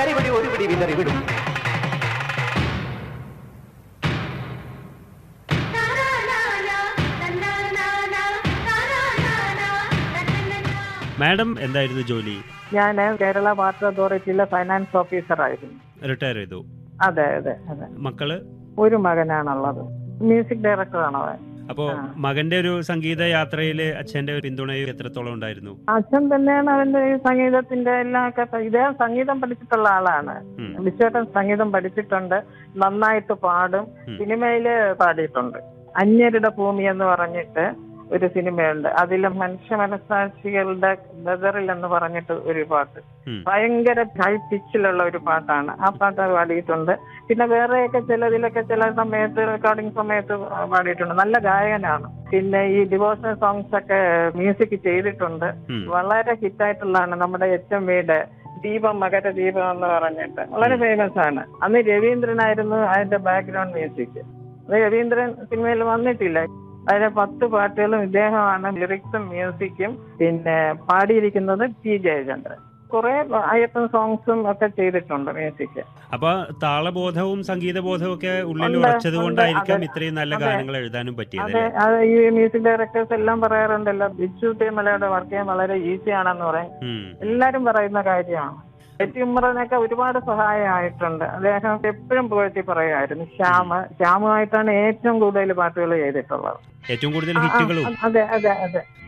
കൈവഴി ഒരു പിടി വിതറി വിടും മാഡം എന്തായിരുന്നു ജോലി ഞാൻ കേരള വാട്ടർ അതോറിറ്റിയിലെ ഫൈനാൻസ് ഓഫീസറായിരുന്നു റിട്ടയർ ചെയ്തു അതെ അതെ അതെ മക്കള് ഒരു മകനാണുള്ളത് മ്യൂസിക് ഡയറക്ടറാണ് അവൻ അപ്പോ ആ. മകന്റെ ഒരു സംഗീത യാത്രയില് അച്ഛന്റെ ഒരു പിന്തുണയും എത്രത്തോളം ഉണ്ടായിരുന്നു അച്ഛൻ തന്നെയാണ് അവന്റെ ഈ സംഗീതത്തിന്റെ എല്ലാം ഒക്കെ പ- ഇദ്ദേഹം സംഗീതം പഠിച്ചിട്ടുള്ള ആളാണ് ഉം. വിശ്വേട്ടൻ സംഗീതം പഠിച്ചിട്ടുണ്ട് നന്നായിട്ട് പാടും ഉം. സിനിമയില് പാടിയിട്ടുണ്ട് അന്യരുടെ ഭൂമി എന്ന് പറഞ്ഞിട്ട് ഒരു സിനിമയുണ്ട് അതിൽ മനുഷ്യ മനസാക്ഷികളുടെ ബദറിൽ എന്ന് പറഞ്ഞിട്ട് ഒരു പാട്ട് ഉം. ഭയങ്കര ഹൈ പിച്ചിലുള്ള ഒരു പാട്ടാണ് ആ പാട്ട് പാടിയിട്ടുണ്ട് പിന്നെ വേറെയൊക്കെ ചിലതിലൊക്കെ ചില സമയത്ത് റെക്കോർഡിംഗ് സമയത്ത് പാടിയിട്ടുണ്ട് നല്ല ഗായകനാണ് പിന്നെ ഈ ഡിവോഷണൽ സോങ്സ് ഒക്കെ മ്യൂസിക് ചെയ്തിട്ടുണ്ട് ഉം. വളരെ ഹിറ്റായിട്ടുള്ളതാണ് നമ്മുടെ എച്ച് എം വിയുടെ ദീപം മകര ദീപം എന്ന് പറഞ്ഞിട്ട് വളരെ ഫേമസ് ആണ് അന്ന് രവീന്ദ്രനായിരുന്നു അതിന്റെ ബാക്ക്ഗ്രൗണ്ട് മ്യൂസിക് അത് രവീന്ദ്രൻ സിനിമയിൽ വന്നിട്ടില്ല അതിലെ പത്ത് പാട്ടുകളും ഇദ്ദേഹമാണ് ലിറിക്സും മ്യൂസിക്കും പിന്നെ പാടിയിരിക്കുന്നത് ടി ജയചന്ദ്രൻ കുറെ അയ്യപ്പൻ സോങ്സും ഒക്കെ ചെയ്തിട്ടുണ്ട് മ്യൂസിക് അപ്പൊ താളബോധവും സംഗീതബോധവും ഒക്കെ ഉള്ളിൽ ഉണ്ട്, ഉറച്ചത് കൊണ്ടായിരിക്കാം ഉണ്ട്, ഇത്രയും നല്ല അതെ. ഗാനങ്ങൾ എഴുതാനും പറ്റിയത് അതെ അത് ഈ മ്യൂസിക് ഡയറക്ടേഴ്സ് എല്ലാം പറയാറുണ്ടല്ലോ ബിജു തേമലയുടെ വർക്ക് ചെയ്യാൻ വളരെ ഈസി ആണെന്ന് പറയും ഉം. എല്ലാരും പറയുന്ന കാര്യമാണ് ഉമ്മറിനൊക്കെ ഒരുപാട് സഹായമായിട്ടുണ്ട് അദ്ദേഹം എപ്പോഴും പുകഴ്ത്തി പറയുമായിരുന്നു ശ്യാമ് ശ്യാമുമായിട്ടാണ് ഏറ്റവും കൂടുതൽ പാട്ടുകൾ ചെയ്തിട്ടുള്ളത് ഏറ്റവും കൂടുതൽ ആ, ആ, ഹിറ്റുകളും അതെ അതെ അതെ